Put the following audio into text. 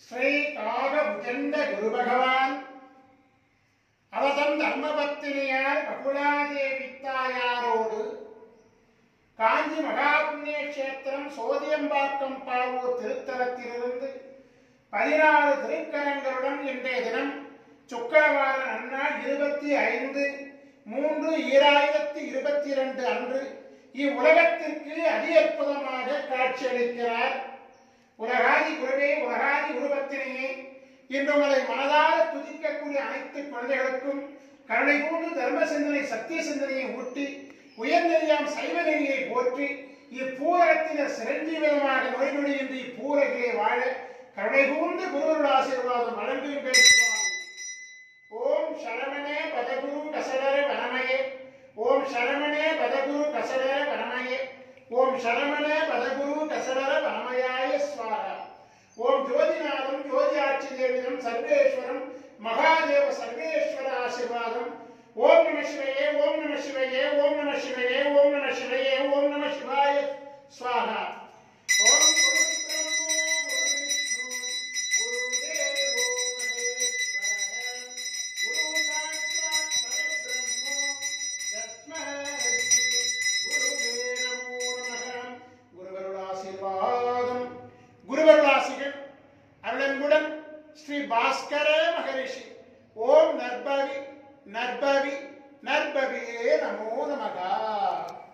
ஸ்ரீ காகபுஜண்ட குரு பகவான் அவதம் தர்மபத்தினியார் பகுலாதேவி தாயாரோடு காஞ்சி மகாபுண்ணிய கஷேத்திரம் சோதியம்பாக்கம் பாவூர் திருத்தலத்திலிருந்து பதினாறு திருக்கரங்களுடன் இன்றைய தினம் சுக்கரவார நன்னாள் இருபத்தி ஐந்து மூன்று ஈராயிரத்தி இருபத்தி இரண்டு அன்று இவ்வுலகத்திற்கு அதி அற்புதமாக காட்சியளிக்கிறார் உலகாதி குருவே உலகாதி உருவத்தினையே இன்று உங்களை மனதார துதிக்கக்கூடிய அனைத்து குழந்தைகளுக்கும் கருணை கூண்டு தர்ம சிந்தனை சத்திய சிந்தனையை ஊட்டி உயர்நெறியாம் சைவ நெறியை போற்றி இப்பூரகத்தினர் சிரஞ்சீவிதமாக நுழைநொழியின்றி இப்பூரகிலே வாழ கருணை கூர்ந்து குருவருடைய ஆசீர்வாதம் வழங்குங்கள் சுவாமி ஓம் சரவணே பதகுரு கசடர வனமயே ஓம் சரவணே பதகுரு கசடர வனமயே ஓம் சரவணே பதகுரு கசடர வனமயாய ஸ்வாகா ஓம் ஜோதிநாதம் ஜோதி ஆட்சி தேவிதம் சர்வேஸ்வரம் மகாதேவ சர்வேஸ்வர ஆசீர்வாதம் ஓம் நம சிவையே ஓம் நம சிவையே ஓம் நம சிவையே ஓம் நம சிவையே ஓம் நம சிவாய ஸ்வாகா ஓம் குரு பிரம்மோ குரு விஷ்ணு குரு தேவோ மகேஸ்வரः குரு சாட்சாத் பரபிரம்மோ தஸ்மை குருவே நமோ நமः குருவருளாசீர்வாதம் குருவருளாசிகள் அருளன்புடன் ஸ்ரீ பாஸ்கர மகரிஷி ஓம் நற்பவி நற்பவி நற்பவியே நமோ நமகா